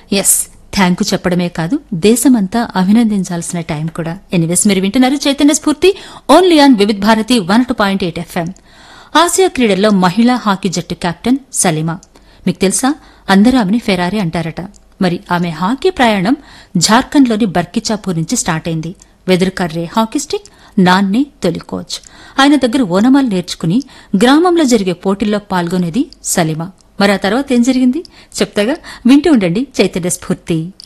yes thank చెప్పడమే కాదు దేశమంతా అభినందించాల్సిన టైం కూడా ఎనివేస్ మీరు వింటున్నారు Chaitanya Spoorthi only on Vividh Bharati one two point eight FM Asia క్రీడల్లో మహిళా హాకీ జట్టు కెప్టెన్ సలీమా మీకు తెలుసా అందరూ ఆమెని ఫెరారీ అంటారట మరి ఆమె హాకీ ప్రయాణం జార్ఖండ్లోని బర్కిచాపూర్ నుంచి స్టార్ట్ అయింది వెదురుకర్రే హాకీ స్టిక్ నాన్నే తొలి కోచ్ ఆయన దగ్గర ఓనమాలు నేర్చుకుని గ్రామంలో జరిగే పోటీల్లో పాల్గొనేది సలీమా మరి ఆ తర్వాత ఏం జరిగింది చెప్తాగా వింటూ ఉండండి చైతన్య స్ఫూర్తి